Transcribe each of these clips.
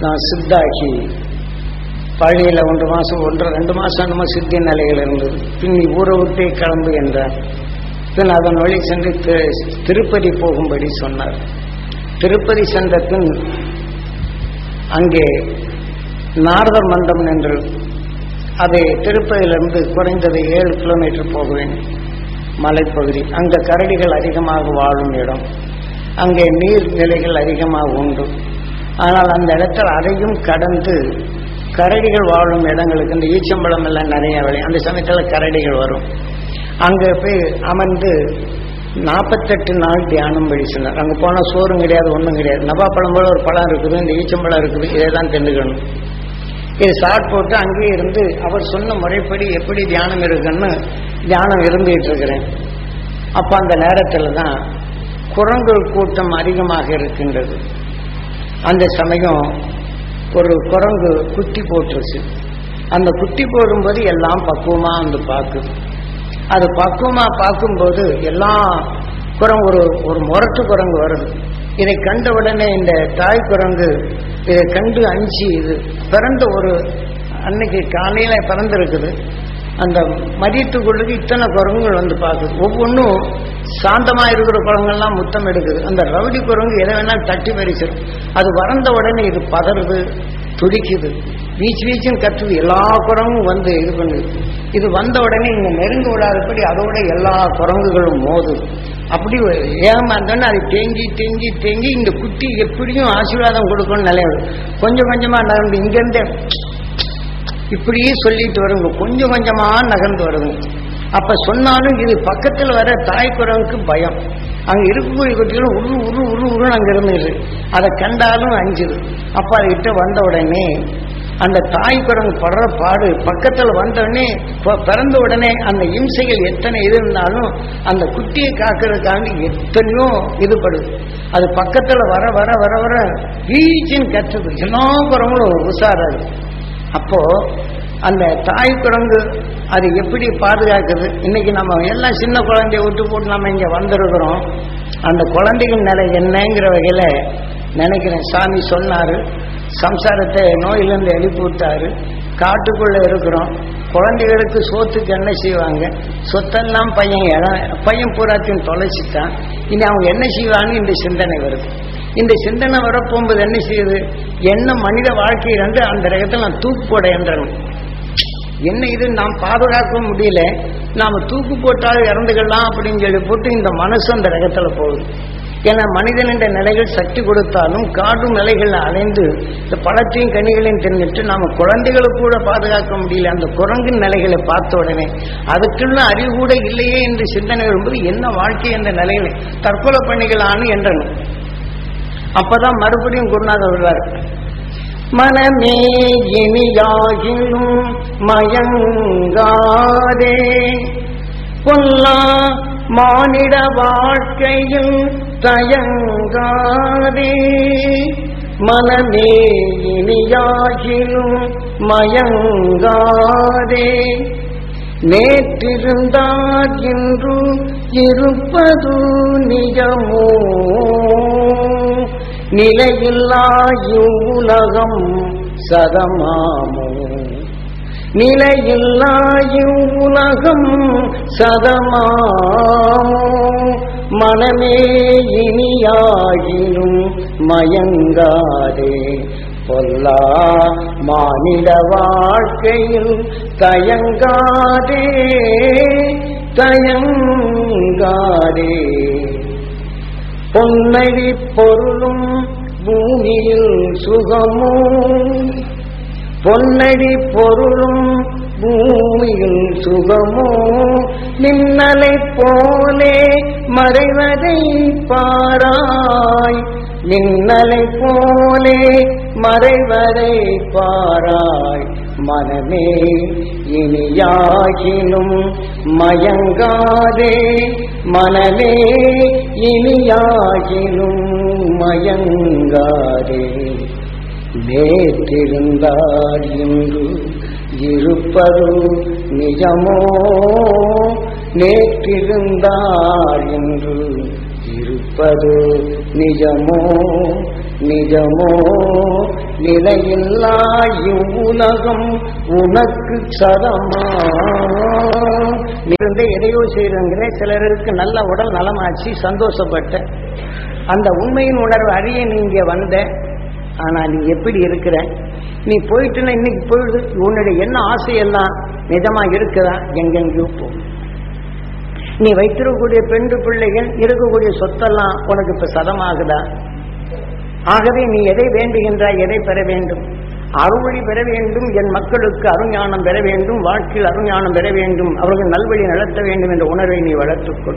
நான் சித்தாகி பள்ளியில் ஒன்று மாதம் ஒன்று ரெண்டு மாதம் என்னமோ சித்தி நிலையில் இருந்தது பின் நீ ஊரை விட்டே கிளம்பு என்றார் பின் அதன் வழி சென்று தி- திருப்பதி போகும்படி சொன்னார் திருப்பதி சென்ற பின் அங்கே நாரதர் மண்டம் என்று அது திருப்பதியிலிருந்து குறைந்தது ஏழு கிலோமீட்டர் போக வேண்டும் மலைப்பகுதி அங்கே கரடிகள் அதிகமாக வாழும் இடம் அங்கே நீர்நிலைகள் அதிகமாக உண்டு ஆனால் அந்த இடத்துல அதையும் கடந்து கரடிகள் வாழும் இடங்களுக்கு இந்த ஈச்சம்பழம் எல்லாம் நிறைய விளை அந்த சமயத்தில் கரடிகள் வரும் அங்கே போய் அமர்ந்து நாற்பத்தெட்டு நாள் தியானம் படி சொன்னார் அங்கே போனால் சோறும் கிடையாது ஒன்றும் கிடையாது நவாப்பழம் போல ஒரு பழம் இருக்குது இந்த ஈச்சம்பழம் இருக்குது இதை தான் தெரிஞ்சுக்கணும் இது சாட் போட்டு அங்கேயே இருந்து அவர் சொன்ன முறைப்படி எப்படி தியானம் இருக்குன்னு தியானம் இருந்துகிட்டு இருக்கிறேன் அப்போ அந்த நேரத்தில் தான் குரங்குகள் கூட்டம் அதிகமாக இருக்கின்றது அந்த சமயம் ஒரு குரங்கு குட்டி போட்டுருச்சு அந்த குட்டி போடும்போது எல்லாம் பக்குவமாக வந்து பார்க்குது அது பக்குவமாக பார்க்கும்போது எல்லாம் குரங்கு ஒரு ஒரு முரட்டு குரங்கு வருது இதை கண்ட உடனே இந்த தாய் குரங்கு இதை கண்டு அஞ்சு இது பிறந்த ஒரு அன்னைக்கு காலையில பிறந்திருக்குது அந்த மதியத்துக்குள்ளுக்கு இத்தனை குரங்குகள் வந்து பார்க்குது ஒவ்வொன்றும் சாந்தமா இருக்கிற குரங்கெல்லாம் முத்தம் எடுக்குது அந்த ரவுடி குரங்கு எதை வேணாலும் தட்டி பறிச்சிடும் அது வறந்த உடனே இது பதறுது துடிக்குது வீச்சு வீச்சுன்னு கத்துது எல்லா குரங்கும் வந்து இது பண்ணுது இது வந்த உடனே இங்க நெருங்க விடாதபடி அதோட எல்லா குரங்குகளும் மோதுது அப்படி ஏமாந்தோன்னு அது தேங்கி தேங்கி தேங்கி இந்த குட்டி எப்படியும் ஆசீர்வாதம் கொடுக்கணும்னு நிலையம் கொஞ்சம் கொஞ்சமா நகர்ந்து இங்கிருந்தே இப்படியே சொல்லிட்டு வருங்க கொஞ்சம் கொஞ்சமா நகர்ந்து வருங்க அப்ப சொன்னாலும் இது பக்கத்துல வர தாய் குரங்குக்கு பயம் அங்க இருக்கக்கூடிய குட்டிகளும் உரு உரு உரு உருன்னு அங்க இருந்துது அதை கண்டாலும் அஞ்சுது அப்ப அதுகிட்ட வந்த உடனே அந்த தாய் குரங்கு படுற பாடு பக்கத்துல வந்த உடனே ப- பிறந்த உடனே அந்த இம்சைகள் எத்தனை இது இருந்தாலும் அந்த குட்டியை காக்கிறதுக்காண்டி எத்தனையோ இதுபடுது அது பக்கத்துல வர வர வர வர வீச்சின்னு கத்துது எல்லா குரங்களும் உஷாராது அப்போ அந்த தாய் குரங்கு அது எப்படி பாதுகாக்குது இன்னைக்கு நம்ம எல்லாம் சின்ன குழந்தைய விட்டு போட்டு நம்ம இங்க வந்திருக்கிறோம் அந்த குழந்தைகள் நிலை என்னங்கிற வகையில நினைக்கிறேன் சாமி சொன்னாரு சம்சாரத்தை நோயிலிருந்து எழுப்பி விட்டாரு காட்டுக்குள்ள இருக்கிறோம் குழந்தைகளுக்கு சோத்துக்கு என்ன செய்வாங்க சொத்தெல்லாம் பையன் இடம் பையன் பூராத்தையும் தொலைச்சிட்டான் இனி அவங்க என்ன செய்வாங்க இந்த சிந்தனை வருது இந்த சிந்தனை வரப்போகும்போது என்ன செய்யுது என்ன மனித வாழ்க்கையிலிருந்து அந்த ரகத்தில் நான் தூக்கு போட என்றனும் என்ன இது நாம் பாதுகாக்க முடியல நாம தூக்கு போட்டால் இறந்துக்கலாம் அப்படின்னு சொல்லி போட்டு இந்த மனசு அந்த ரகத்துல போகுது ஏன்னா மனிதனின் நிலைகள் சக்தி கொடுத்தாலும் காடும் நிலைகள் அலைந்து இந்த பழத்தையும் கனிகளையும் தெரிஞ்சுட்டு நாம குழந்தைகளை கூட பாதுகாக்க முடியல அந்த குரங்கின் நிலைகளை பார்த்த உடனே அதுக்குள்ள அறிவு கூட இல்லையே என்று சிந்தனை வரும்போது என்ன வாழ்க்கை என்ற நிலைகளை தற்கொலை பண்ணிக்கலான்னு என்றனும் அப்பதான் மறுபடியும் குருநாதர் வருவார் மனமே இனியாகிலும் மயங்காதே பொல்லா மானிட வாழ்க்கையில் தயங்காதே மனமே இனியாகிலும் மயங்காதே நேற்றிருந்தார் என்று இருப்பது நிஜமோ நிலையில்லா இவ்வுலகம் சதமாமோ நிலையில்லா இவ்வுலகம் சதமாமோ மனமே இனியாகிலும் மயங்காதே பொல்லா மானிட வாழ்க்கையில் தயங்காதே தயங்காதே பொன்னழி பொருளும் பூமியில் சுகமோ பொன்னழி பொருளும் பூமியில் சுகமோ மின்னலை போலே மறைவதை பாராய் மின்னலை போலே மறைவதை பாராய் மனமே இனியாகிலும் மயங்காதே மனமே இனியாகிலும் மயங்காதே நேற்றிருந்தார் இன்று இருப்பது நிஜமோ நேற்றிருந்தார் இன்று இருப்பது நிஜமோ நிஜமோ நிலையில்லா இவ்வுலகம் உனக்கு சதமா இருந்து எதையோ செய்யறங்கிற சிலருக்கு நல்ல உடல் நலமாச்சு சந்தோஷப்பட்ட அந்த உண்மையின் உணர்வு அறிய நீங்க வந்த ஆனா நீ எப்படி இருக்கிற நீ போயிட்டுன்னா இன்னைக்கு போயிடுது உன்னுடைய என்ன ஆசையெல்லாம் நிஜமா இருக்குதா எங்கெங்கயோ போகும் நீ வைத்திருக்கக்கூடிய பெண்டு பிள்ளைகள் இருக்கக்கூடிய சொத்தெல்லாம் உனக்கு இப்ப சதமாகுதா ஆகவே நீ எதை வேண்டுகின்றாய் எதை பெற வேண்டும் அருள்வழி பெற வேண்டும் என் மக்களுக்கு அருஞானம் பெற வேண்டும் வாழ்க்கையில் அருஞானம் பெற வேண்டும் அவர்கள் நல்வழி நடத்த வேண்டும் என்ற உணர்வை நீ வளர்த்துக்கொள்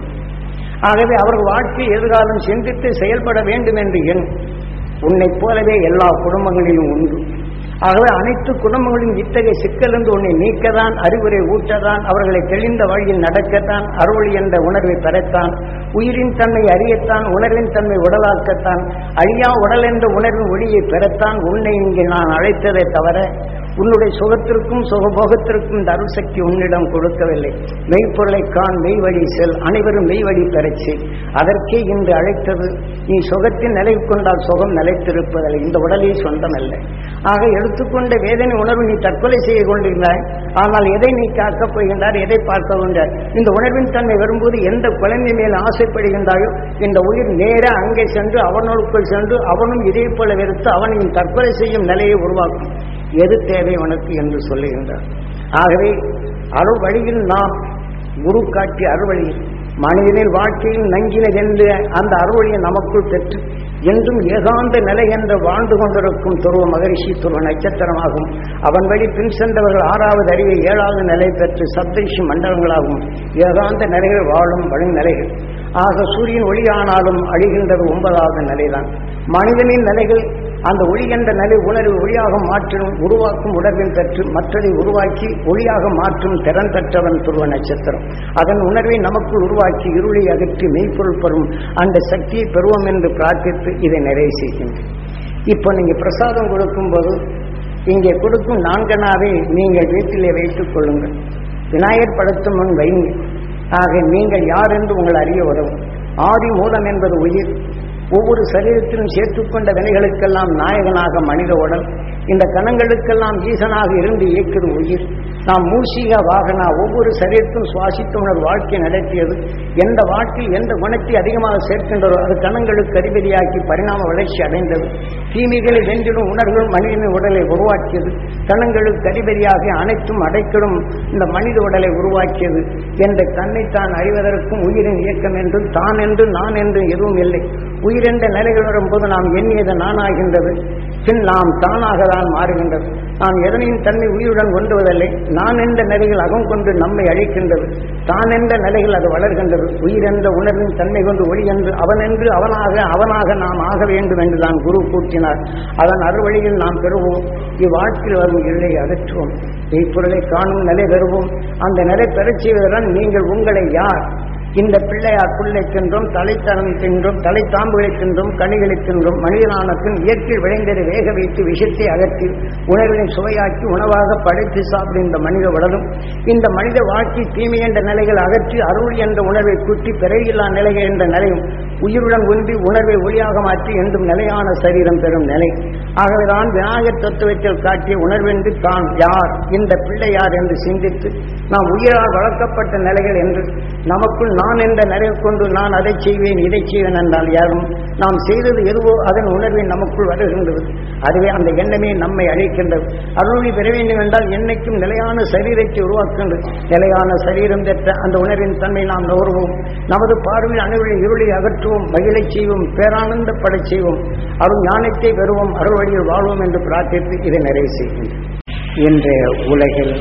ஆகவே அவர்கள் வாழ்க்கை எதிர்காலம் சிந்தித்து செயல்பட வேண்டும் என்று எண் உன்னைப் போலவே எல்லா குடும்பங்களிலும் உண்டு ஆகவே அனைத்து குடும்பங்களிலும் இத்தகைய சிக்கலிருந்து உன்னை நீக்கத்தான் அறிவுரை ஊட்டத்தான் அவர்களை தெளிந்த வழியில் நடக்கத்தான் அருள் என்ற உணர்வை பெறத்தான் உயிரின் தன்மை அறியத்தான் உணர்வின் தன்மை உடலாக்கத்தான் அழியா உடல் என்ற உணர்வின் ஒளியை பெறத்தான் உன்னை இங்கே நான் அழைத்ததை தவிர உன்னுடைய சுகத்திற்கும் சுகபோகத்திற்கும் இந்த அருள் சக்தி உன்னிடம் கொடுக்கவில்லை மெய்ப்பொருளை காண் மெய் வழி செல் அனைவரும் மெய் வழி பெறச் செய் அதற்கே இன்று அழைத்தது நீ சுகத்தின் நிலை கொண்டால் சுகம் நிலைத்திருப்பதில்லை இந்த உடலே சொந்தமல்ல ஆக எடுத்துக்கொண்ட வேதனை உணர்வு நீ தற்கொலை செய்து கொண்டிருந்தாய் ஆனால் எதை நீ காக்கப் போகின்றார் எதை பார்க்க கொண்டார் இந்த உணர்வின் தன்மை வரும்போது எந்த குழந்தை மேல் ஆசைப்படுகின்றாயோ இந்த உயிர் நேர அங்கே சென்று அவனுக்குள் சென்று அவனும் இதே போல வெறுத்து அவனையும் தற்கொலை செய்யும் நிலையை உருவாக்கும் எது தேவை உனக்கு என்று சொல்லுகின்றார் ஆகவே அருள் வழியில் நாம் குரு காட்டிய அருள்வழியில் மனிதனின் வாழ்க்கையில் நங்கினதென்று அந்த அருள்வழியை நமக்குள் பெற்று என்றும் ஏகாந்த நிலை என்று வாழ்ந்து கொண்டிருக்கும் துருவ மகரிஷி துருவ நட்சத்திரமாகும் அவன் வழி பின் சென்றவர்கள் ஆறாவது அறிவை ஏழாவது நிலை பெற்று சப்தரிஷி மண்டலங்களாகும் ஏகாந்த நிலைகள் வாழும் வழி நிலைகள் ஆக சூரியன் ஒளியானாலும் அழிகின்றது ஒன்பதாவது நிலைதான் மனிதனின் நிலைகள் அந்த ஒளி என்ற நிலை உணர்வு ஒளியாக மாற்றும் உருவாக்கும் உணர்வில் பெற்று மற்றதை உருவாக்கி ஒளியாக மாற்றும் திறன் பெற்றவன் துருவ நட்சத்திரம் அதன் உணர்வை நமக்குள் உருவாக்கி இருளை அகற்றி மெய்ப்பொருள் பெறும் அந்த சக்தியை பெறுவோம் என்று பிரார்த்தித்து இதை நிறைவு செய்கின்றேன் இப்போ நீங்க பிரசாதம் கொடுக்கும்போது இங்கே கொடுக்கும் நான்கனாவே நீங்கள் வீட்டிலே வைத்துக் கொள்ளுங்கள் விநாயகர் படத்தும் முன் வைங்க ஆக நீங்கள் யார் என்று உங்கள் அறிய உதவும் ஆதி மூலம் என்பது உயிர் ஒவ்வொரு சரீரத்திலும் சேர்த்துக்கொண்ட வினைகளுக்கெல்லாம் நாயகனாக மனித உடல் இந்த கணங்களுக்கெல்லாம் ஈசனாக இருந்து இயக்குது உயிர் நாம் மூசிக வாகனா ஒவ்வொரு சரீரத்தும் சுவாசித்த உணர் வாழ்க்கை நடத்தியது எந்த வாழ்க்கையில் எந்த குணத்தை அதிகமாக சேர்க்கின்றதோ அது கணங்களுக்கு அதிபதியாக்கி பரிணாம வளர்ச்சி அடைந்தது தீமைகளை வென்றிடும் உணர்வுகள் மனிதனின் உடலை உருவாக்கியது கணங்களுக்கு அதிபதியாக அனைத்தும் அடைக்கிடும் இந்த மனித உடலை உருவாக்கியது என்ற தன்னைத்தான் அறிவதற்கும் உயிரின் இயக்கம் என்று தான் என்று நான் என்று எதுவும் இல்லை உயிரென்ற நிலைகள் வரும்போது நாம் எண்ணியது நானாகின்றது பின் நாம் தானாக தான் மாறுகின்றது நாம் எதனையும் தன்மை உயிருடன் கொண்டுவதில்லை நான் என்ற நிலைகள் அகம் கொண்டு நம்மை அழிக்கின்றது தான் என்ற நிலைகள் அது வளர்கின்றது உயிர் என்ற உணர்வின் தன்மை கொண்டு ஒளி என்று அவன் என்று அவனாக அவனாக நாம் ஆக வேண்டும் என்று தான் குரு கூட்டினார் அதன் அறுவழியில் நாம் பெறுவோம் இவ்வாழ்க்கையில் வரும் இருளை அகற்றுவோம் மெய்ப்பொருளை காணும் நிலை பெறுவோம் அந்த நிலை பெறச் செய்வதுடன் நீங்கள் உங்களை யார் இந்த பிள்ளையார் புல்லை தின்றோம் தலைத்தனம் தின்றோம் தலைத்தாம்புகளை தின்றோம் கனிகளை தின்றோம் மனிதனான பின் இயற்கை விளைந்ததை வேக வைத்து விஷத்தை அகற்றி உணவினை சுவையாக்கி உணவாக படைத்து சாப்பிடும் இந்த மனித உடலும் இந்த மனித வாழ்க்கை தீமை என்ற நிலைகள் அகற்றி அருள் என்ற உணர்வை கூட்டி பிறவியில்லா நிலைகள் என்ற நிலையும் உயிருடன் ஒன்றி உணர்வை ஒளியாக மாற்றி என்றும் நிலையான சரீரம் பெறும் நிலை ஆகவேதான் விநாயகர் தத்துவத்தில் காட்டிய உணர்வென்று தான் யார் இந்த பிள்ளை யார் என்று சிந்தித்து நாம் உயிரால் வளர்க்கப்பட்ட நிலைகள் என்று நமக்குள் நான் என்ற நிலையை கொண்டு நான் அதை செய்வேன் இதை செய்வேன் என்றால் யாரும் நாம் செய்தது எதுவோ அதன் உணர்வை நமக்குள் வருகின்றது அதுவே அந்த எண்ணமே நம்மை அழிக்கின்றது அருளி பெற வேண்டும் என்றால் என்னைக்கும் நிலையான சரீரத்தை உருவாக்கின்றது நிலையான சரீரம் பெற்ற அந்த உணர்வின் தன்மை நாம் நுகர்வோம் நமது பார்வையில் அணுவின் இருளை அகற்றுவோம் மகிழச் செய்வோம் பேரானந்தப்படச் செய்வோம் அருள் ஞானத்தை பெறுவோம் அருள் வழியில் வாழ்வோம் என்று பிரார்த்தித்து இதை நிறைவு செய்கின்றேன் இன்றைய உலகில்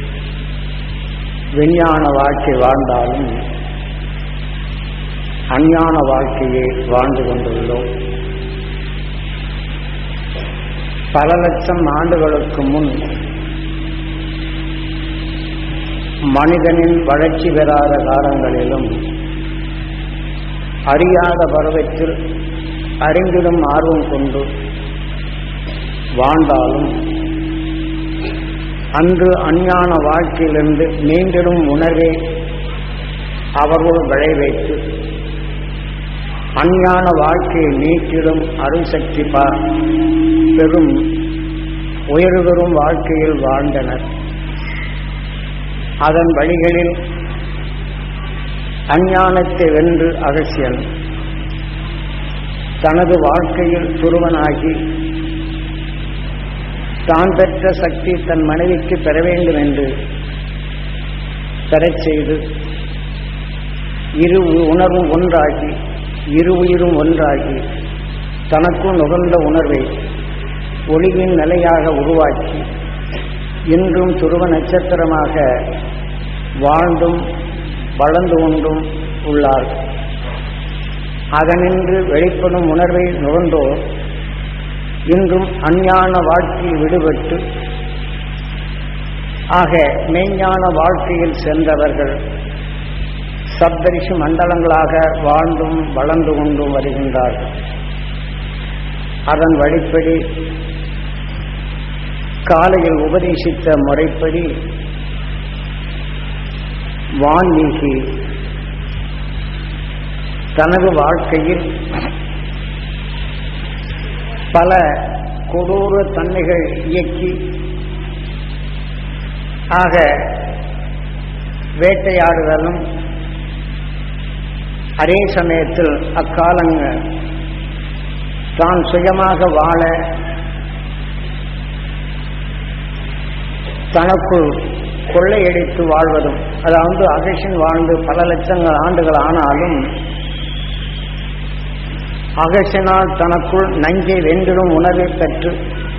விஞ்ஞான வாழ்க்கை வாழ்ந்தாலும் அஞ்ஞான வாழ்க்கையை வாழ்ந்து கொண்டுள்ளோம் பல லட்சம் ஆண்டுகளுக்கு முன் மனிதனின் வளர்ச்சி பெறாத காலங்களிலும் அறியாத பருவத்தில் அறிந்திடும் ஆர்வம் கொண்டு வாழ்ந்தாலும் அன்று அஞ்ஞான வாழ்க்கையிலிருந்து மீண்டிடும் உணர்வை அவர்கள் விளைவைத்து அஞ்ஞான வாழ்க்கையை நீக்கிடும் அருள் சக்தி பா பெரும் உயர்தரும் வாழ்க்கையில் வாழ்ந்தனர் அதன் வழிகளில் அஞ்ஞானத்தை வென்று அகசியன் தனது வாழ்க்கையில் துருவனாகி தான் பெற்ற சக்தி தன் மனைவிக்கு பெற வேண்டும் என்று பெறச் செய்து இரு உணர்வும் ஒன்றாகி இரு உயிரும் ஒன்றாகி தனக்கும் நுகர்ந்த உணர்வை ஒளியின் நிலையாக உருவாக்கி இன்றும் துருவ நட்சத்திரமாக வாழ்ந்தும் வளர்ந்து கொண்டும் உள்ளார் அதனின்று வெளிப்படும் உணர்வை நுகர்ந்தோர் இன்றும் அஞ்ஞான வாழ்க்கையில் விடுபட்டு ஆக மெய்ஞான வாழ்க்கையில் சென்றவர்கள் சப்தரிஷி மண்டலங்களாக வாழ்ந்தும் வளர்ந்து கொண்டும் வருகின்றார்கள் அதன் வழிப்படி காலையில் உபதேசித்த முறைப்படி வான்மீகி தனது வாழ்க்கையில் பல கொடூர தன்மைகள் இயக்கி ஆக வேட்டையாடுதலும் அதே சமயத்தில் அக்காலங்கள் தான் சுயமாக வாழ தனக்குள் கொள்ளையடித்து வாழ்வதும் அதாவது அகேஷன் வாழ்ந்து பல லட்சங்கள் ஆண்டுகள் ஆனாலும் அகேஷனால் தனக்குள் நஞ்சை வென்றிடும் உணர்வை பெற்று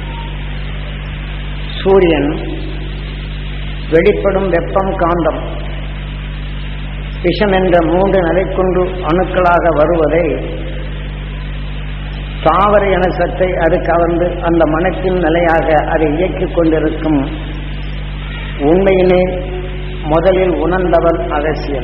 சூரியன் வெளிப்படும் வெப்பம் காந்தம் விஷம் என்ற மூன்று நிலை கொண்டு அணுக்களாக வருவதை தாவர இனசத்தை அது கவர்ந்து அந்த மனத்தின் நிலையாக அதை இயக்கிக் கொண்டிருக்கும் உண்மையினை முதலில் உணர்ந்தவள் அகசியம்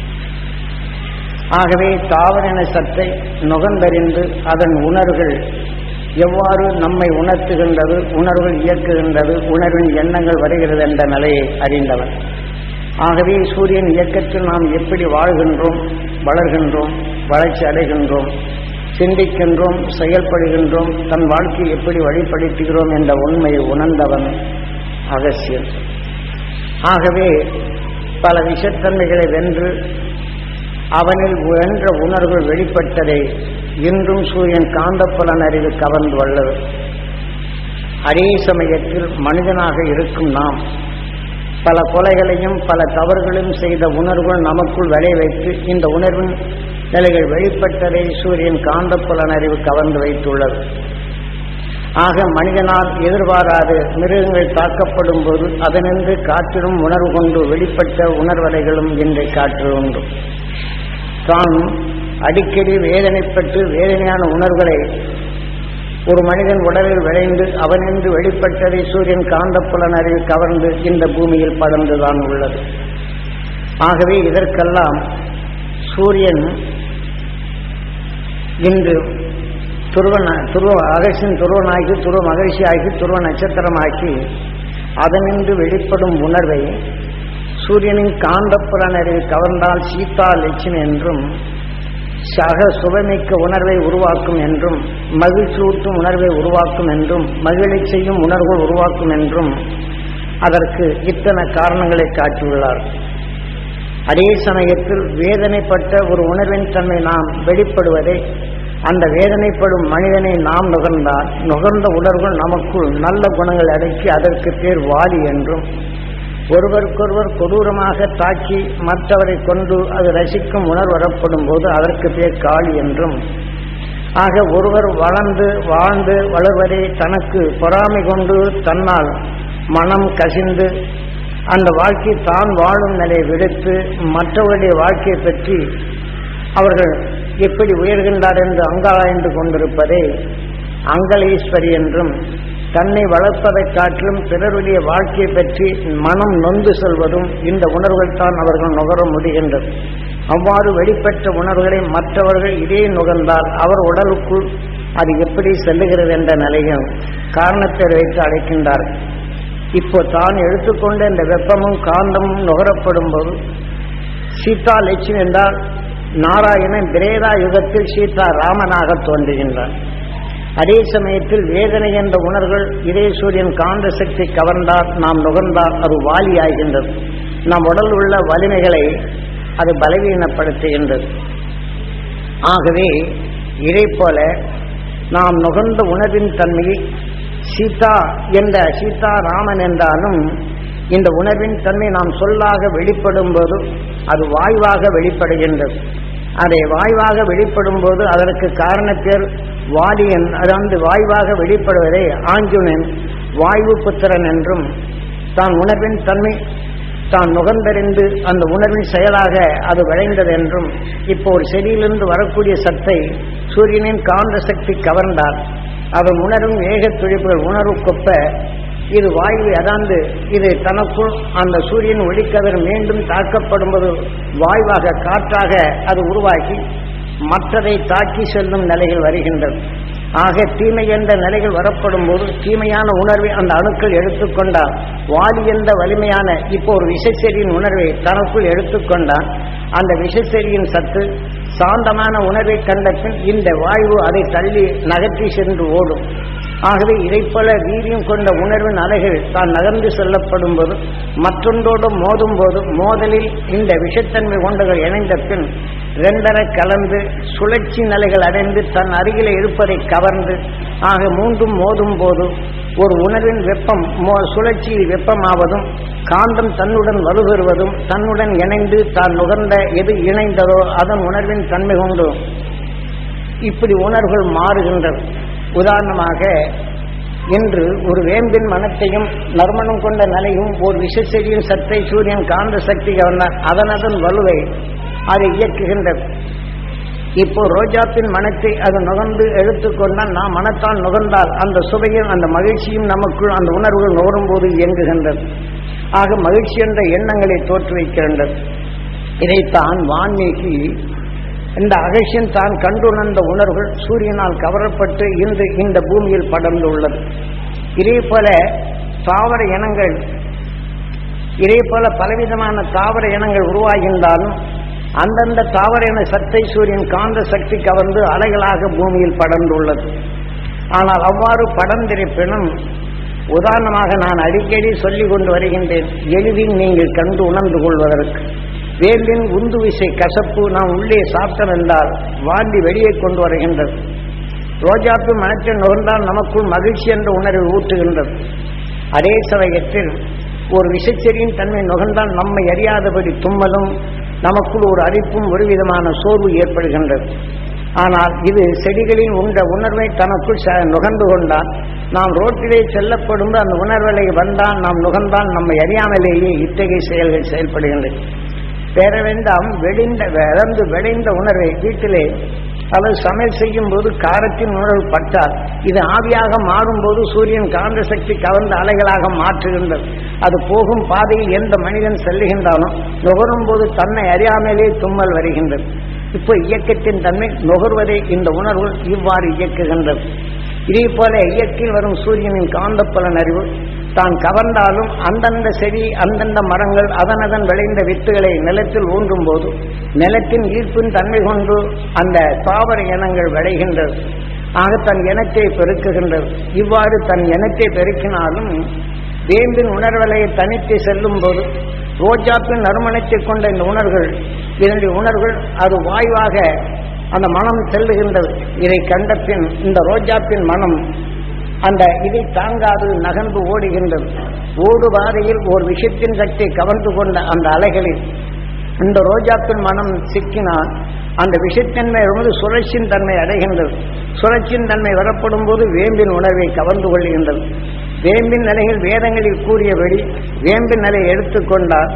ஆகவே தாவரின சத்தை நுகர்ந்தறிந்து அதன் உணர்வுகள் எவ்வாறு நம்மை உணர்த்துகின்றது உணர்வுகள் இயக்குகின்றது உணர்வின் எண்ணங்கள் வருகிறது என்ற நிலையை அறிந்தவன் ஆகவே சூரியன் இயக்கத்தில் நாம் எப்படி வாழ்கின்றோம் வளர்கின்றோம் வளர்ச்சி அடைகின்றோம் சிந்திக்கின்றோம் செயல்படுகின்றோம் தன் வாழ்க்கையை எப்படி வழிப்படுத்துகிறோம் என்ற உண்மையை உணர்ந்தவன் அகசியம் ஆகவே பல விஷத்தன்மைகளை வென்று அவனில் வென்ற உணர்வுகள் வெளிப்பட்டதை இன்றும் சூரியன் காந்தப்புலன் அறிவு கவர்ந்து வல்லது அதே சமயத்தில் மனிதனாக இருக்கும் நாம் பல கொலைகளையும் பல தவறுகளையும் செய்த உணர்வுகள் நமக்குள் விளை வைத்து இந்த உணர்வின் நிலைகள் வெளிப்பட்டதை சூரியன் காந்தப்புலன் அறிவு கவர்ந்து வைத்துள்ளது ஆக மனிதனால் எதிர்பாராது மிருகங்கள் தாக்கப்படும் போது அதனின்று காற்றிலும் உணர்வு கொண்டு வெளிப்பட்ட உணர்வலைகளும் இன்றை காற்று உண்டு தான் அடிக்கடி வேதனைப்பட்டு வேதனையான உணர்வுகளை ஒரு மனிதன் உடலில் விளைந்து அவனின்று வெளிப்பட்டதை சூரியன் காந்தப்புலன் அறிவு கவர்ந்து இந்த பூமியில் படர்ந்துதான் உள்ளது ஆகவே இதற்கெல்லாம் சூரியன் இன்று துருவ துருவ அகசின் துருவனாகி துருவ மகிழ்ச்சியாகி துருவ நட்சத்திரமாக்கி அதனின்று வெளிப்படும் உணர்வை சூரியனின் காந்தப்புலன் அறிவு கவர்ந்தால் சீதா லட்சுமி என்றும் சக சுபமிக்க உணர்வை உருவாக்கும் என்றும் மகிழ்ச்சியூட்டும் உணர்வை உருவாக்கும் என்றும் மகிழச் செய்யும் உணர்வுகள் உருவாக்கும் என்றும் அதற்கு இத்தனை காரணங்களை காட்டியுள்ளார் அதே சமயத்தில் வேதனைப்பட்ட ஒரு உணர்வின் தன்மை நாம் வெளிப்படுவதை அந்த வேதனைப்படும் மனிதனை நாம் நுகர்ந்தால் நுகர்ந்த உணர்வுகள் நமக்குள் நல்ல குணங்கள் அடக்கி அதற்கு பேர் வாலி என்றும் ஒருவருக்கொருவர் கொடூரமாக தாக்கி மற்றவரை கொண்டு அது ரசிக்கும் உணர்வு வரப்படும் போது அதற்கு பேர் காளி என்றும் ஆக ஒருவர் வளர்ந்து வாழ்ந்து வளர்வதை தனக்கு பொறாமை கொண்டு தன்னால் மனம் கசிந்து அந்த வாழ்க்கை தான் வாழும் நிலையை விடுத்து மற்றவருடைய வாழ்க்கையை பற்றி அவர்கள் எப்படி உயர்கின்றார் என்று அங்காராய்ந்து கொண்டிருப்பதை அங்கலீஸ்வரி என்றும் தன்னை வளர்ப்பதைக் காட்டிலும் பிறருடைய வாழ்க்கையை பற்றி மனம் நொந்து செல்வதும் இந்த உணர்வுகள் தான் அவர்கள் நுகர முடிகின்றது அவ்வாறு வெளிப்பட்ட உணர்வுகளை மற்றவர்கள் இதே நுகர்ந்தால் அவர் உடலுக்குள் அது எப்படி செல்லுகிறது என்ற நிலையும் காரணத்தை வைத்து அழைக்கின்றார்கள் இப்போ தான் எடுத்துக்கொண்ட இந்த வெப்பமும் காந்தமும் நுகரப்படும் போது சீதா லட்சுமி என்றால் நாராயணன் திரேதா யுகத்தில் சீதா ராமனாக தோன்றுகின்றான் அதே சமயத்தில் வேதனை என்ற உணர்வுகள் இதே சூரியன் காந்த சக்தி கவர்ந்தால் நாம் நுகர்ந்தால் அது வாலியாகின்றது நம் உடல் உள்ள வலிமைகளை அது பலவீனப்படுத்துகின்றது ஆகவே இதை போல நாம் நுகர்ந்த உணர்வின் தன்மையை சீதா என்ற சீதா ராமன் என்றாலும் இந்த உணர்வின் தன்மை நாம் சொல்லாக வெளிப்படும் போது அது வாய்வாக வெளிப்படுகின்றது அதை வாய்வாக வெளிப்படும் போது அதற்கு காரணப்பேர் வாலியன் அதாவது வாய்வாக வெளிப்படுவதை ஆஞ்சுனன் வாயு புத்திரன் என்றும் தான் உணர்வின் தன்மை தான் நுகர்ந்தறிந்து அந்த உணர்வின் செயலாக அது விளைந்தது என்றும் இப்போ ஒரு செடியிலிருந்து வரக்கூடிய சத்தை சூரியனின் காந்த சக்தி கவர்ந்தால் அவன் உணரும் வேகத் துடிப்புகள் உணர்வு கொப்ப இது வாயு அதாந்து இது தனக்குள் அந்த சூரியன் ஒளிக்கதிர் மீண்டும் தாக்கப்படும் போது வாயுவாக காற்றாக அது உருவாக்கி மற்றதை தாக்கி செல்லும் நிலைகள் வருகின்றது ஆக தீமை என்ற நிலைகள் வரப்படும் போது தீமையான உணர்வை அந்த அணுக்கள் எடுத்துக்கொண்டால் வாலி என்ற வலிமையான இப்போ ஒரு விஷச்செடியின் உணர்வை தனக்குள் எடுத்துக்கொண்டால் அந்த விஷச்செடியின் சத்து சாந்தமான உணர்வை கண்ட பின் இந்த வாயு அதை தள்ளி நகர்த்தி சென்று ஓடும் ஆகவே இதைப் போல வீரியம் கொண்ட உணர்வின் அலைகள் தான் நகர்ந்து செல்லப்படும் போது மற்றொன்றோடு மோதும் போது மோதலில் இந்த விஷத்தன்மை கொண்டகள் இணைந்த பின் இரண்டர கலந்து சுழற்சி நிலைகள் அடைந்து தன் அருகிலே இருப்பதை கவர்ந்து ஆக மூன்றும் மோதும் போது ஒரு உணர்வின் வெப்பம் மோ சுழற்சியில் வெப்பமாவதும் காந்தம் தன்னுடன் வலுப்பெறுவதும் தன்னுடன் இணைந்து தான் நுகர்ந்த எது இணைந்ததோ அதன் உணர்வின் தன்மை கொண்டு இப்படி உணர்வுகள் மாறுகின்றது உதாரணமாக இன்று ஒரு வேம்பின் மனத்தையும் நறுமணம் கொண்ட நிலையும் ஒரு விஷச்செடியின் சத்தை சூரியன் காந்த சக்தி கவர்ந்தார் அதனதன் வலுவை அதை இயக்குகின்றது இப்போ ரோஜாப்பின் மனத்தை அது நுகர்ந்து எடுத்துக்கொண்டால் நாம் மனத்தால் நுகர்ந்தால் அந்த சுவையும் அந்த மகிழ்ச்சியும் நமக்குள் அந்த உணர்வுகள் நுகரும் போது இயங்குகின்றது ஆக மகிழ்ச்சி என்ற எண்ணங்களை தோற்றுவிக்கின்றது இதைத்தான் வான்மீகி இந்த அகழ்ச்சியின் தான் கண்டுணர்ந்த உணர்வுகள் சூரியனால் கவரப்பட்டு இன்று இந்த பூமியில் படர்ந்துள்ளது இதே போல தாவர இனங்கள் இதே போல பலவிதமான தாவர இனங்கள் உருவாகின்றாலும் அந்தந்த தாவர இன சத்தை சூரியன் காந்த சக்தி கவர்ந்து அலைகளாக பூமியில் படர்ந்துள்ளது ஆனால் அவ்வாறு படர்ந்திருப்பினும் உதாரணமாக நான் அடிக்கடி சொல்லிக் கொண்டு வருகின்றேன் எளிதில் நீங்கள் கண்டு உணர்ந்து கொள்வதற்கு வேலின் உந்து விசை கசப்பு நாம் உள்ளே சாப்பிட்டோம் என்றால் வாண்டி வெளியே கொண்டு வருகின்றது ரோஜாப்பு மனத்தில் நுகர்ந்தால் நமக்குள் மகிழ்ச்சி என்ற உணர்வை ஊட்டுகின்றது அதே சமயத்தில் ஒரு விஷச்செடியின் தன்மை நுகர்ந்தால் நம்மை அறியாதபடி தும்மலும் நமக்குள் ஒரு அரிப்பும் ஒரு விதமான சோர்வு ஏற்படுகின்றது ஆனால் இது செடிகளின் உண்ட உணர்வை தனக்குள் ச- நுகர்ந்து கொண்டால் நாம் ரோட்டிலே செல்லப்படும் அந்த உணர்வுகளை வந்தால் நாம் நுகர்ந்தால் நம்மை அறியாமலேயே இத்தகைய செயல்கள் செயல்படுகின்றன பெற வேண்டாம் வெடிந்த விளந்து விளைந்த உணர்வை வீட்டிலே அல்லது சமையல் செய்யும் போது காரத்தின் உணர்வு பட்டால் இது ஆவியாக மாறும்போது சூரியன் காந்த சக்தி கவர்ந்த அலைகளாக மாற்றுகின்றது அது போகும் பாதையில் எந்த மனிதன் செல்லுகின்றானோ நுகரும் போது தன்னை அறியாமலே தும்மல் வருகின்றது இப்போ இயக்கத்தின் தன்மை நுகர்வதை இந்த உணர்வு இவ்வாறு இயக்குகின்றது இதே போல இயற்கையில் வரும் சூரியனின் காந்தப்புலன் அறிவு தான் கவர்ந்தாலும் அந்தந்த செடி அந்தந்த மரங்கள் அதனதன் விளைந்த வித்துகளை நிலத்தில் ஊன்றும் போது நிலத்தின் ஈர்ப்பின் தன்மை கொண்டு அந்த தாவர இனங்கள் விளைகின்றது ஆக தன் இனத்தை பெருக்குகின்றது இவ்வாறு தன் இனத்தை பெருக்கினாலும் வேம்பின் உணர்வலையை தனித்து செல்லும் போது ரோஜாப்பின் நறுமணத்தை கொண்ட இந்த உணர்வுகள் இதனுடைய உணர்வுகள் அது வாயுவாக அந்த மனம் செல்லுகின்றது இதை கண்ட பின் இந்த ரோஜாப்பின் மனம் அந்த இதை தாங்காது நகர்ந்து ஓடுகின்றது ஓடு பாதையில் ஒரு விஷயத்தின் சக்தி கவர்ந்து கொண்ட அந்த அலைகளில் இந்த ரோஜாப்பின் மனம் சிக்கினால் அந்த விஷத்தன்மை வந்து சுழற்சியின் தன்மை அடைகின்றது சுழற்சியின் தன்மை வரப்படும் போது வேம்பின் உணர்வை கவர்ந்து கொள்கின்றது வேம்பின் நிலையில் வேதங்களில் கூறியபடி வேம்பின் நிலையை எடுத்துக்கொண்டால்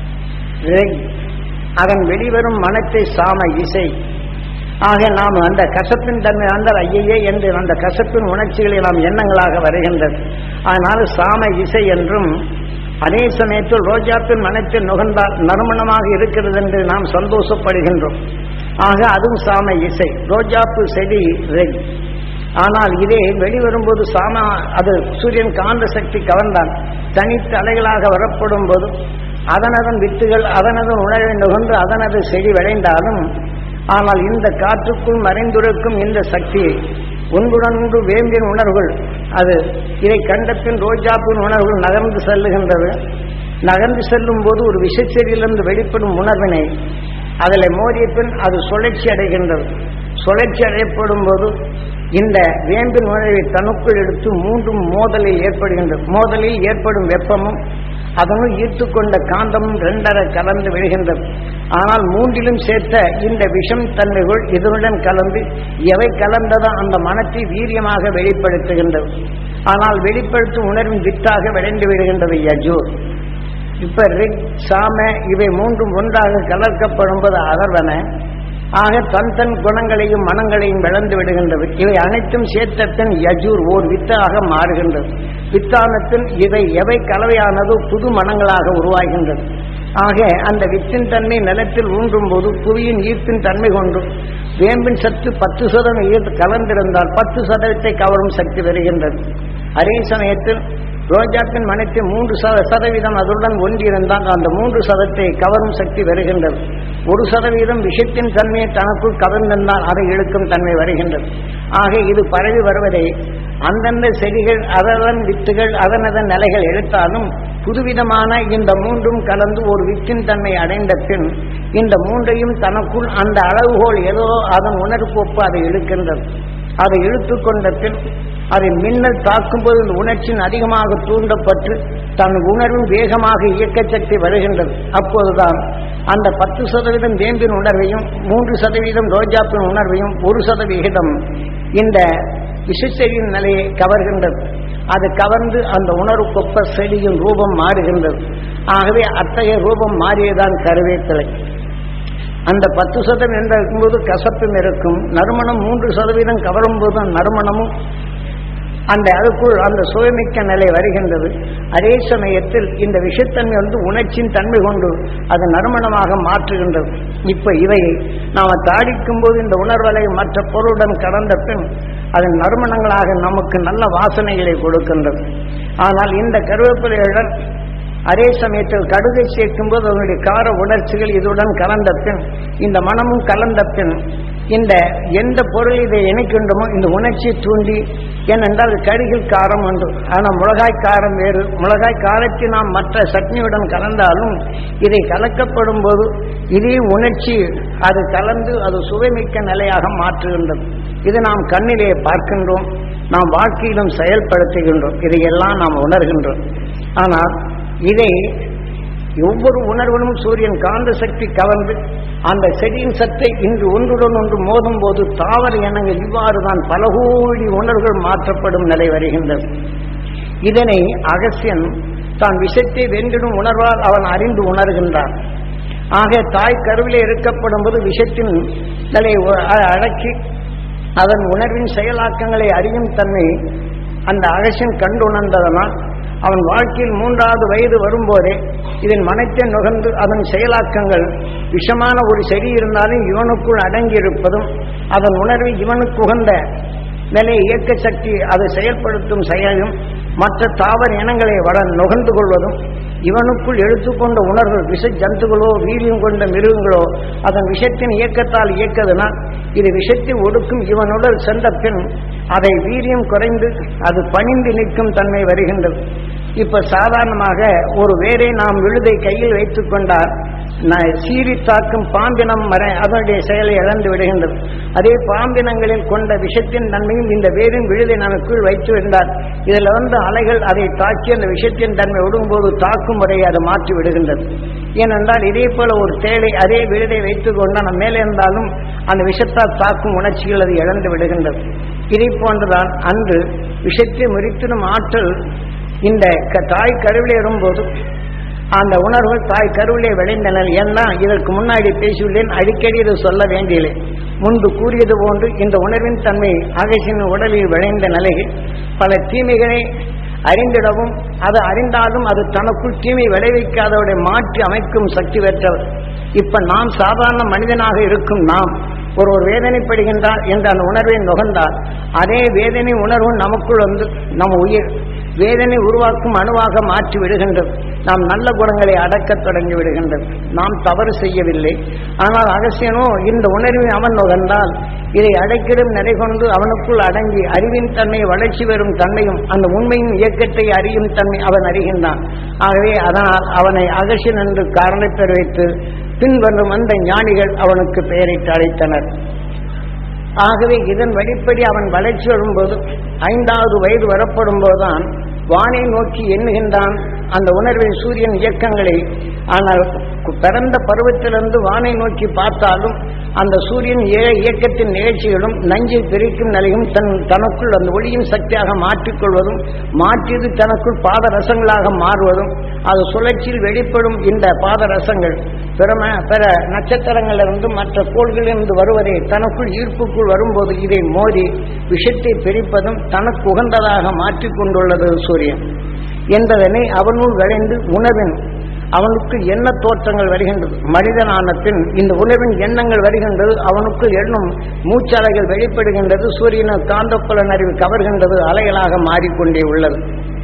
இதை அதன் வெளிவரும் மனத்தை சாம இசை ஆக நாம் அந்த கசப்பின் தன்மை வந்தால் ஐயையே என்று அந்த கசப்பின் உணர்ச்சிகளை நாம் எண்ணங்களாக வருகின்றது அதனால் சாம இசை என்றும் அதே சமயத்தில் ரோஜாப்பின் மனத்தில் நுகர்ந்தால் நறுமணமாக இருக்கிறது என்று நாம் சந்தோஷப்படுகின்றோம் ஆக அதுவும் சாம இசை ரோஜாப்பு செடி ரெக் ஆனால் இதே வெளிவரும்போது சாம அது சூரியன் காந்த சக்தி கவர்ந்தான் தனித்த அலைகளாக வரப்படும் போது அதனதன் வித்துகள் அதனதன் உணர்வை நுகர்ந்து அதனது செடி விளைந்தாலும் ஆனால் இந்த காற்றுக்குள் மறைந்திருக்கும் இந்த சக்தியை ஒன்றுடன் ஒன்று வேம்பின் உணர்வுகள் அது இதை கண்ட பின் ரோஜாப்பின் உணர்வுகள் நகர்ந்து செல்லுகின்றது நகர்ந்து செல்லும் போது ஒரு விஷச்செடியிலிருந்து வெளிப்படும் உணர்வினை அதில் மோதிய பின் அது சுழற்சி அடைகின்றது சுழற்சி அடையப்படும் போது இந்த வேம்பின் உணர்வை தனக்குள் எடுத்து மூன்றும் மோதலில் ஏற்படுகின்றது மோதலில் ஏற்படும் வெப்பமும் அதனுள் ஈர்த்து கொண்ட காந்தமும் ரெண்டரை கலந்து விழுகின்றது ஆனால் மூன்றிலும் சேர்த்த இந்த விஷம் தன்மைகள் இதனுடன் கலந்து எவை கலந்ததோ அந்த மனத்தை வீரியமாக வெளிப்படுத்துகின்றது ஆனால் வெளிப்படுத்தும் உணர்வின் வித்தாக விளைந்து விடுகின்றது யஜூர் இப்ப ரிக் சாம இவை மூன்றும் ஒன்றாக கலர்க்கப்படும் போது அதர்வன ஆக தன் தன் குணங்களையும் மனங்களையும் விளந்து விடுகின்றது இவை அனைத்தும் சேர்த்தத்தின் யஜூர் ஓர் வித்தாக மாறுகின்றது வித்தானத்தின் இவை எவை கலவையானதோ புது மனங்களாக உருவாகின்றது ஆக அந்த வித்தின் தன்மை நிலத்தில் ஊன்றும் போது புவியின் ஈர்ப்பின் தன்மை கொண்டு வேம்பின் சத்து பத்து சதவீதம் ஈர்த்து கலந்திருந்தால் பத்து சதவீதத்தை கவரும் சக்தி வருகின்றது அதே சமயத்தில் ரோஜாப்பின் மனத்தை மூன்று சத சதவீதம் அதனுடன் ஒன்றிருந்தால் அந்த மூன்று சதத்தை கவரும் சக்தி வருகின்றது ஒரு சதவீதம் விஷத்தின் தன்மையை தனக்குள் கவர்ந்திருந்தால் அதை இழுக்கும் தன்மை வருகின்றது ஆக இது பரவி வருவதை அந்தந்த செடிகள் அதன் வித்துகள் அதனதன் நிலைகள் எடுத்தாலும் புதுவிதமான இந்த மூன்றும் கலந்து ஒரு வித்தின் தன்மை அடைந்த பின் இந்த மூன்றையும் தனக்குள் அந்த அளவுகோல் ஏதோ அதன் உணர்வு ஒப்பு அதை இழுக்கின்றது அதை இழுத்து கொண்ட பின் அதை மின்னல் தாக்கும்போது இந்த உணர்ச்சியின் அதிகமாக தூண்டப்பட்டு தன் உணர்வும் வேகமாக இயக்க சக்தி வருகின்றது அப்போதுதான் அந்த பத்து சதவீதம் வேம்பின் உணர்வையும் மூன்று சதவீதம் ரோஜாப்பின் உணர்வையும் ஒரு சதவிகிதம் இந்த விஷச்செடியின் நிலையை கவர்கின்றது அது கவர்ந்து அந்த உணர்வுக்கொப்ப செடியின் ரூபம் மாறுகின்றது ஆகவே அத்தகைய ரூபம் மாறியதான் கருவேப்பிலை அந்த பத்து சதவீதம் என்று இருக்கும்போது கசப்பும் இருக்கும் நறுமணம் மூன்று சதவீதம் கவரும் போது நறுமணமும் அந்த அதுக்குள் அந்த சுயமிக்க நிலை வருகின்றது அதே சமயத்தில் இந்த விஷத்தன்மை வந்து உணர்ச்சியின் தன்மை கொண்டு அது நறுமணமாக மாற்றுகின்றது இப்ப இவையை நாம தாடிக்கும் போது இந்த உணர்வலை மற்ற பொருளுடன் கடந்த பின் அதன் நறுமணங்களாக நமக்கு நல்ல வாசனைகளை கொடுக்கின்றது ஆனால் இந்த கருவேப்பிலையுடன் அதே சமயத்தில் கடுகை சேர்க்கும் போது அதனுடைய கார உணர்ச்சிகள் இதுடன் கலந்த பின் இந்த மனமும் கலந்த பின் இந்த எந்த பொருள் இதை இணைக்கின்றமோ இந்த உணர்ச்சியை தூண்டி ஏனென்றால் கடுகில் காரம் உண்டு ஆனால் முளகாய் காரம் வேறு முளகாய் காரத்தை நாம் மற்ற சட்னியுடன் கலந்தாலும் இதை கலக்கப்படும் போது இதே உணர்ச்சி அது கலந்து அது சுவைமிக்க நிலையாக மாற்றுகின்றது இது நாம் கண்ணிலே பார்க்கின்றோம் நாம் வாழ்க்கையிலும் செயல்படுத்துகின்றோம் இதையெல்லாம் நாம் உணர்கின்றோம் ஆனால் இதை ஒவ்வொரு உணர்விலும் சூரியன் காந்த சக்தி கவர்ந்து அந்த செடியின் சத்தை இன்று ஒன்றுடன் ஒன்று மோதும் போது தாவர இனங்கள் இவ்வாறு தான் பல கோடி உணர்வுகள் மாற்றப்படும் நிலை வருகின்றது இதனை அகசியன் தான் விஷத்தை வென்றிடும் உணர்வால் அவன் அறிந்து உணர்கின்றான் ஆக தாய் கருவிலே இருக்கப்படும் போது விஷத்தின் நிலை அடக்கி அதன் உணர்வின் செயலாக்கங்களை அறியும் தன்மை அந்த அகசியன் கண்டு உணர்ந்ததனால் அவன் வாழ்க்கையில் மூன்றாவது வயது வரும்போதே இதன் மனத்தை நுகர்ந்து அதன் செயலாக்கங்கள் விஷமான ஒரு செடி இருந்தாலும் இவனுக்குள் அடங்கி இருப்பதும் அதன் உணர்வை இவனுக்கு உகந்த நிலை இயக்க சக்தி அதை செயல்படுத்தும் செயலும் மற்ற தாவர இனங்களை வள நுகர்ந்து கொள்வதும் இவனுக்குள் எடுத்துக்கொண்ட உணர்வு விஷ ஜந்துகளோ வீரியம் கொண்ட மிருகங்களோ அதன் விஷத்தின் இயக்கத்தால் இயக்கதுனால் இது விஷத்தை ஒடுக்கும் இவனுடன் சென்ற பின் அதை வீரியம் குறைந்து அது பணிந்து நிற்கும் தன்மை வருகின்றது இப்ப சாதாரணமாக ஒரு வேரை நாம் விழுதை கையில் வைத்துக் கொண்டால் சீறி தாக்கும் பாம்பினம் வரை அதனுடைய செயலை இழந்து விடுகின்றது அதே பாம்பினங்களில் கொண்ட விஷத்தின் தன்மையும் இந்த வேரின் விழுதை நமக்குள் வைத்து விட்டால் இதில் வந்து அலைகள் அதை தாக்கி அந்த விஷத்தின் தன்மை விடும்போது தாக்கும் முறையை அது மாற்றி விடுகின்றது ஏனென்றால் இதே போல ஒரு தேளை அதே விழுதை வைத்துக் கொண்டால் நம்ம மேலே இருந்தாலும் அந்த விஷத்தால் தாக்கும் உணர்ச்சிகள் அது இழந்து விடுகின்றது இதை போன்றுதான் அன்று விஷத்தை முறித்திடும் ஆற்றல் இந்த தாய் கருவிலே வரும்போது அந்த உணர்வுகள் தாய் கருவிலே விளைந்தனர் ஏன்னா இதற்கு முன்னாடி பேசியுள்ளேன் அடிக்கடி இது சொல்ல வேண்டியது முன்பு கூறியது போன்று இந்த உணர்வின் தன்மை ஆகேஷின் உடலில் விளைந்த நிலையில் பல தீமைகளை அறிந்திடவும் அது அறிந்தாலும் அது தனக்குள் தீமை விளைவிக்காதவரை மாற்றி அமைக்கும் சக்தி பெற்றவர் இப்ப நாம் சாதாரண மனிதனாக இருக்கும் நாம் ஒரு ஒரு வேதனைப்படுகின்றார் என்ற அந்த உணர்வை நுகர்ந்தால் அதே வேதனை உணர்வு நமக்குள் வந்து நம்ம உயிர் வேதனை உருவாக்கும் அணுவாக மாற்றி விடுகின்றது நாம் நல்ல குணங்களை அடக்கத் தொடங்கி விடுகின்றது நாம் தவறு செய்யவில்லை ஆனால் அகசியனோ இந்த உணர்வை அவன் நுகர்ந்தால் இதை அடைக்கிடும் நிலை கொண்டு அவனுக்குள் அடங்கி அறிவின் தன்மை வளர்ச்சி பெறும் தன்மையும் அந்த உண்மையின் இயக்கத்தை அறியும் தன்மை அவன் அறிகின்றான் ஆகவே அதனால் அவனை அகசியன் என்று காரணத்தை வைத்து பின்வரும் வந்த ஞானிகள் அவனுக்கு பெயரிட்டு அழைத்தனர் ஆகவே இதன் வழிப்படி அவன் வளர்ச்சி வரும்போது ஐந்தாவது வயது வரப்படும் போதுதான் வானை நோக்கி எண்ணுகின்றான் அந்த உணர்வின் சூரியன் இயக்கங்களை ஆனால் கு- பிறந்த பருவத்திலிருந்து வானை நோக்கி பார்த்தாலும் அந்த சூரியன் இய- இயக்கத்தின் நிகழ்ச்சிகளும் நஞ்சை பிரிக்கும் நிலையும் தன் தனக்குள் அந்த ஒளியின் சக்தியாக மாற்றிக்கொள்வதும் மாற்றியது தனக்குள் பாதரசங்களாக மாறுவதும் அது சுழற்சியில் வெளிப்படும் இந்த பாதரசங்கள் பிறம பிற நட்சத்திரங்களிலிருந்து மற்ற கோள்களிலிருந்து வருவதை தனக்குள் ஈர்ப்புக்குள் வரும்போது இதை மோதி விஷத்தை பிரிப்பதும் தனக்கு உகந்ததாக மாற்றிக் கொண்டுள்ளது சூரியன் என்பதனை அவனுள் விளைந்து உணவின் அவனுக்கு எண்ண தோற்றங்கள் வருகின்றது மனிதனான பின் இந்த உணர்வின் எண்ணங்கள் வருகின்றது அவனுக்கு எண்ணும் மூச்சலைகள் வெளிப்படுகின்றது சூரியன காந்தப்புலன் அறிவு கவர்கின்றது அலைகளாக மாறிக்கொண்டே உள்ளது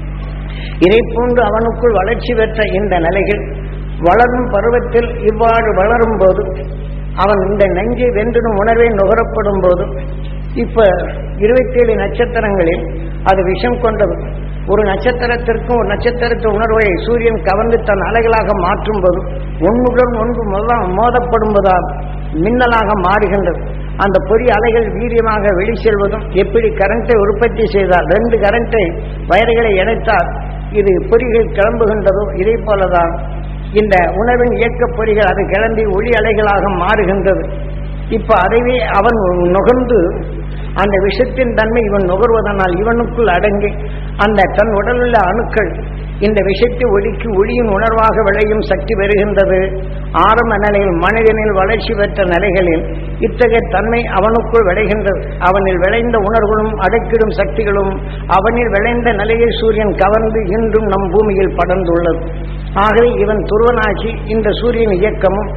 இதை போன்று அவனுக்குள் வளர்ச்சி பெற்ற இந்த நிலையில் வளரும் பருவத்தில் இவ்வாறு வளரும் போது அவன் இந்த நெஞ்சை வென்றிடும் உணர்வை நுகரப்படும் போது இப்ப இருபத்தேழு நட்சத்திரங்களில் அது விஷம் கொண்டது ஒரு நட்சத்திரத்திற்கும் ஒரு நட்சத்திரத்து உணர்வை சூரியன் கவர்ந்து தன் அலைகளாக மாற்றும் போது ஒன்றுடன் ஒன்று மோத- மோதப்படும்போதால் மின்னலாக மாறுகின்றது அந்த பொறி அலைகள் வீரியமாக வெளி செல்வதும் எப்படி கரண்ட்டை உற்பத்தி செய்தால் ரெண்டு கரண்ட்டை வயர்களை இணைத்தால் இது பொறிகள் கிளம்புகின்றதோ இதே போலதான் இந்த உணவின் இயக்கப் பொறிகள் அது கிளம்பி ஒளி அலைகளாக மாறுகின்றது இப்ப அதைவே அவன் நுகர்ந்து அந்த விஷத்தின் தன்மை இவன் நுகர்வதனால் இவனுக்குள் அடங்கி அந்த தன் உடலுள்ள அணுக்கள் இந்த விஷத்தை ஒடுக்கி ஒளியின் உணர்வாக விளையும் சக்தி பெறுகின்றது ஆரம்ப நிலையில் மனிதனில் வளர்ச்சி பெற்ற நிலைகளில் இத்தகைய தன்மை அவனுக்குள் விளைகின்றது அவனில் விளைந்த உணர்வுகளும் அடக்கிடும் சக்திகளும் அவனில் விளைந்த நிலையை சூரியன் கவர்ந்து இன்றும் நம் பூமியில் படர்ந்துள்ளது ஆகவே இவன் துருவனாகி இந்த சூரியன் இயக்கமும்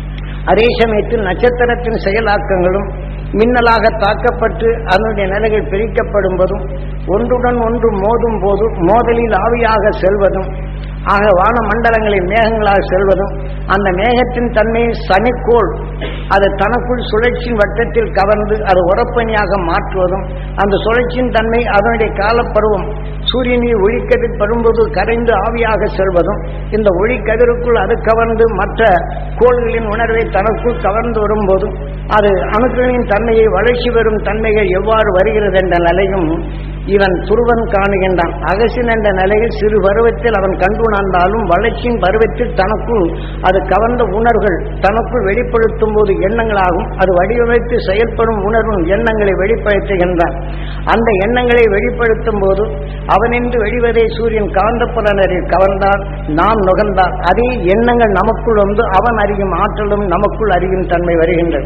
அதே சமயத்தில் நட்சத்திரத்தின் செயலாக்கங்களும் மின்னலாக தாக்கப்பட்டு அதனுடைய நிலைகள் பிரிக்கப்படும் போதும் ஒன்றுடன் ஒன்று மோதும் போது மோதலில் ஆவியாக செல்வதும் ஆக வான மண்டலங்களில் மேகங்களாக செல்வதும் அந்த மேகத்தின் தன்மை சனிக்கோள் அது தனக்குள் சுழற்சியின் வட்டத்தில் கவர்ந்து அது உரப்பணியாக மாற்றுவதும் அந்த சுழற்சியின் தன்மை அதனுடைய காலப்பருவம் சூரியனில் ஒளிக்கதிர் பரும்போது கரைந்து ஆவியாக செல்வதும் இந்த ஒளிக்கதிருக்குள் அது கவர்ந்து மற்ற கோள்களின் உணர்வை தனக்குள் கவர்ந்து வரும்போது அது அணுக்களின் தன்மையை வளர்ச்சி பெறும் தன்மைகள் எவ்வாறு வருகிறது என்ற நிலையும் இவன் துருவன் காணுகின்றான் அகசின் என்ற நிலையில் சிறு பருவத்தில் அவன் கண்டுணர்ந்தாலும் வளர்ச்சியின் பருவத்தில் தனக்குள் அது கவர்ந்த உணர்வுகள் தனக்குள் வெளிப்படுத்தும் போது எண்ணங்களாகும் அது வடிவமைத்து செயல்படும் உணர்வும் எண்ணங்களை வெளிப்படுத்துகின்றான் அந்த எண்ணங்களை வெளிப்படுத்தும் போது அவனின்று வெளிவதை சூரியன் காந்த புலனரில் கவர்ந்தால் நாம் நுகர்ந்தால் அதே எண்ணங்கள் நமக்குள் வந்து அவன் அறியும் ஆற்றலும் நமக்குள் அறியும் தன்மை வருகின்றது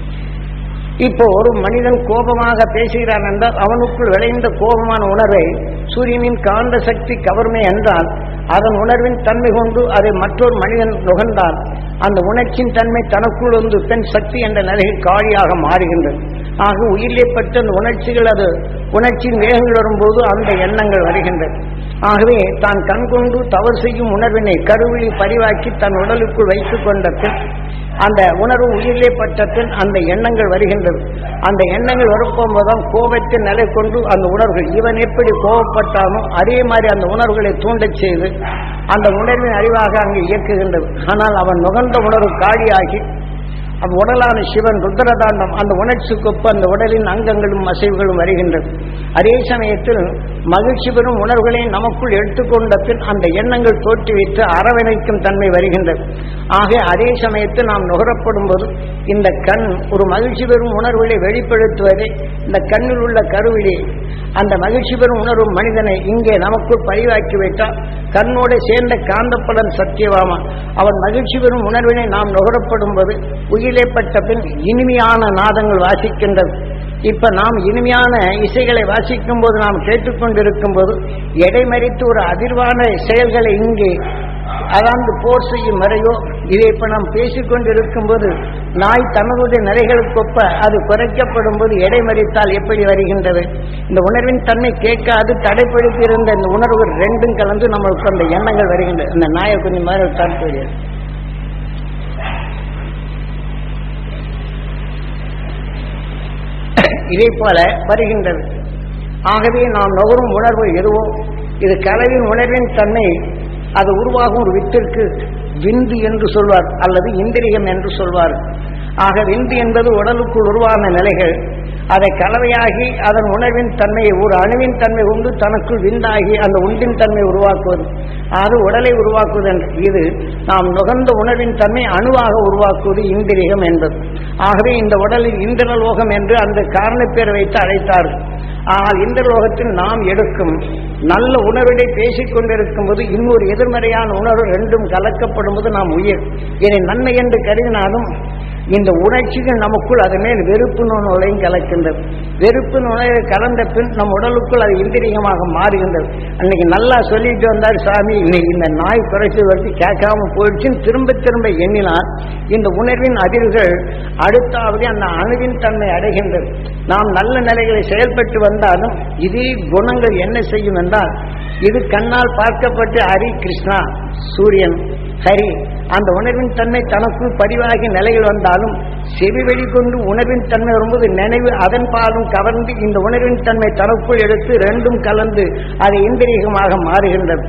இப்போ ஒரு மனிதன் கோபமாக பேசுகிறான் என்றால் அவனுக்குள் விளைந்த கோபமான உணர்வை சூரியனின் காந்த சக்தி கவர்மை என்றால் அதன் உணர்வின் தன்மை கொண்டு அதை மற்றொரு மனிதன் நுகர்ந்தால் அந்த உணர்ச்சியின் தன்மை தனக்குள் வந்து பெண் சக்தி என்ற நிலையில் காலியாக மாறுகின்றது ஆக உயிரிலே பட்ட அந்த உணர்ச்சிகள் அது உணர்ச்சியின் வேகங்கள் வரும்போது அந்த எண்ணங்கள் வருகின்றது ஆகவே தான் கண் கொண்டு தவறு செய்யும் உணர்வினை கருவிழி பரிவாக்கி தன் உடலுக்குள் வைத்துக் கொண்ட பின் அந்த உணர்வு உயிரிலே பட்ட பின் அந்த எண்ணங்கள் வருகின்றது அந்த எண்ணங்கள் வரப்போகும்போதுதான் கோபத்தின் நிலை கொண்டு அந்த உணர்வுகள் இவன் எப்படி கோபப்பட்டானோ அதே மாதிரி அந்த உணர்வுகளை தூண்டச் செய்து அந்த உணர்வின் அறிவாக அங்கு இயக்குகின்றது ஆனால் அவன் நுகர்ந்த உணர்வு காலியாகி அந்த உடலான சிவன் ருத்ரதாண்டம் அந்த உணர்ச்சிக்கொப்ப அந்த உடலின் அங்கங்களும் அசைவுகளும் வருகின்றது அதே சமயத்தில் மகிழ்ச்சி பெறும் உணர்வுகளை நமக்குள் எடுத்துக்கொண்ட பின் அந்த எண்ணங்கள் தோற்றுவித்து அரவணைக்கும் தன்மை வருகின்றது ஆக அதே சமயத்தில் நாம் நுகரப்படும் போது இந்த கண் ஒரு மகிழ்ச்சி பெறும் உணர்வுகளை வெளிப்படுத்துவதை இந்த கண்ணில் உள்ள கருவிலே அந்த மகிழ்ச்சி பெறும் உணர்வு மனிதனை இங்கே நமக்குள் பதிவாக்கி வைத்தால் கண்ணோடு சேர்ந்த காந்தப்பலன் சத்தியவாமா அவன் மகிழ்ச்சி பெறும் உணர்வினை நாம் நுகரப்படும் போது உயிரிழப்பட்ட பின் இனிமையான நாதங்கள் வாசிக்கின்றது இப்ப நாம் இனிமையான இசைகளை வாசிக்கும் போது நாம் கேட்டுக்கொண்டிருக்கும் போது எடைமறித்து ஒரு அதிர்வான செயல்களை இங்கே அதாவது போர் செய்யும் வரையோ இதை இப்ப நாம் பேசிக்கொண்டு இருக்கும்போது நாய் தனதுடைய நிலைகளுக்கொப்ப அது குறைக்கப்படும் போது இடைமறித்தால் எப்படி வருகின்றது இந்த உணர்வின் தன்மை கேட்காது தடைப்படுத்தி இருந்த இந்த உணர்வு ரெண்டும் கலந்து நம்மளுக்கு அந்த எண்ணங்கள் வருகின்றது அந்த நாயை கொஞ்சம் மாதிரி தடுத்து இதே போல வருகின்றது ஆகவே நாம் நுகரும் உணர்வு எதுவோ இது கலவின் உணர்வின் தன்மை அது உருவாகும் ஒரு வித்திற்கு விந்து என்று சொல்வார் அல்லது இந்திரியம் என்று சொல்வார் ஆக விந்து என்பது உடலுக்குள் உருவான நிலைகள் அதை கலவையாகி அதன் உணர்வின் தன்மையை ஒரு அணுவின் தன்மை உண்டு தனக்குள் விந்தாகி அந்த உண்டின் தன்மை உருவாக்குவது அது உடலை உருவாக்குவது என்று இது நாம் நுகர்ந்த உணர்வின் தன்மை அணுவாக உருவாக்குவது இந்திரியம் என்பது ஆகவே இந்த உடலில் இந்திரலோகம் என்று அந்த காரணப்பேர் வைத்து அழைத்தார்கள் ஆனால் இந்த லோகத்தில் நாம் எடுக்கும் நல்ல உணர்விடை பேசிக் கொண்டிருக்கும் போது இன்னொரு எதிர்மறையான உணர்வு ரெண்டும் கலக்கப்படும் போது நாம் உயிர் இதை நன்மை என்று கருதினாலும் இந்த உணர்ச்சிகள் நமக்குள் அது மேல் வெறுப்பு நுழையும் கலக்கின்றது வெறுப்பு நுழைய கலந்த பின் நம் உடலுக்குள் அது இந்திரியமாக மாறுகின்றது அன்னைக்கு நல்லா சொல்லிட்டு வந்தார் சாமி இன்னைக்கு இந்த நாய் குறைச்சி வச்சு கேட்காம போயிடுச்சுன்னு திரும்ப திரும்ப எண்ணினார் இந்த உணர்வின் அதிர்வுகள் அடுத்தாவது அந்த அணுவின் தன்மை அடைகின்றது நாம் நல்ல நிலைகளை செயல்பட்டு வந்தாலும் இதே குணங்கள் என்ன செய்யும் என்றால் இது கண்ணால் பார்க்கப்பட்டு ஹரி கிருஷ்ணா சூரியன் ஹரி அந்த உணர்வின் தன்மை தனக்குள் பதிவாகி நிலையில் வந்தாலும் செவி வெளிக்கொண்டு உணர்வின் தன்மை வரும்போது நினைவு அதன் பாலும் கவர்ந்து இந்த உணர்வின் தன்மை தனக்குள் எடுத்து ரெண்டும் கலந்து அது இந்திரியமாக மாறுகின்றது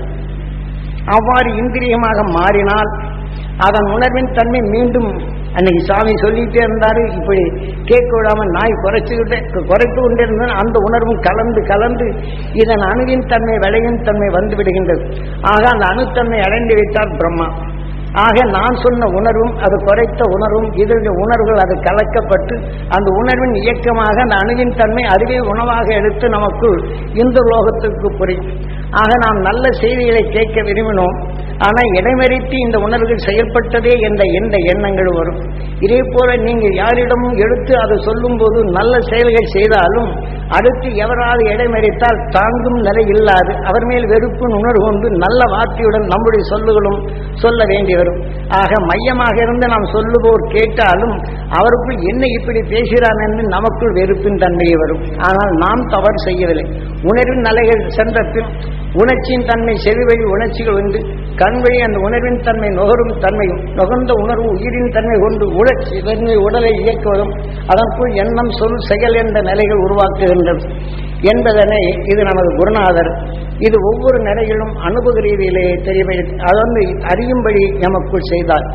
அவ்வாறு இந்திரியமாக மாறினால் அதன் உணர்வின் தன்மை மீண்டும் அன்னைக்கு சாமி சொல்லிட்டே இருந்தாரு இப்படி கேட்க விடாம நாய் குறைச்சுக்கிட்டே குறைத்து கொண்டிருந்தது அந்த உணர்வும் கலந்து கலந்து இதன் அணுவின் தன்மை விளைவின் தன்மை வந்து விடுகின்றது ஆக அந்த அணுத்தன்மை அடைந்து வைத்தார் பிரம்மா ஆக நான் சொன்ன உணர்வும் அது குறைத்த உணர்வும் இதனுடைய உணர்வுகள் அது கலக்கப்பட்டு அந்த உணர்வின் இயக்கமாக அந்த அணுவின் தன்மை அதுவே உணவாக எடுத்து நமக்குள் இந்த லோகத்திற்கு புரியும் ஆக நாம் நல்ல செய்திகளை கேட்க விரும்பினோம் ஆனால் இடைமறித்து இந்த உணர்வுகள் செயல்பட்டதே என்ற எந்த எண்ணங்கள் வரும் இதே போல நீங்கள் யாரிடமும் எடுத்து அதை சொல்லும்போது நல்ல செயல்கள் செய்தாலும் அடுத்து எவராது இடைமறித்தால் தாங்கும் நிலை இல்லாது அவர் மேல் வெறுப்பு உணர்வு கொண்டு நல்ல வார்த்தையுடன் நம்முடைய சொல்லுகளும் சொல்ல வேண்டி வரும் ஆக மையமாக இருந்து நாம் சொல்லுவோர் கேட்டாலும் அவருக்குள் என்ன இப்படி பேசுகிறான் என்று நமக்குள் வெறுப்பின் தன்மையை வரும் ஆனால் நாம் தவறு செய்யவில்லை உணர்வின் நிலைகள் சென்ற பின் உணர்ச்சியின் தன்மை செவிவழி உணர்ச்சிகள் உண்டு கண் வழி அந்த உணர்வின் தன்மை நுகரும் தன்மையும் நுகர்ந்த உணர்வு உயிரின் தன்மை கொண்டு உணர்ச்சி தன்மை உடலை இயக்குவதும் அதற்குள் எண்ணம் சொல் செயல் என்ற நிலைகள் உருவாக்குகின்றது என்பதனை இது நமது குருநாதர் இது ஒவ்வொரு நிலையிலும் அனுபவ ரீதியிலே தெரிய அது வந்து அறியும்படி நமக்குள் செய்தார்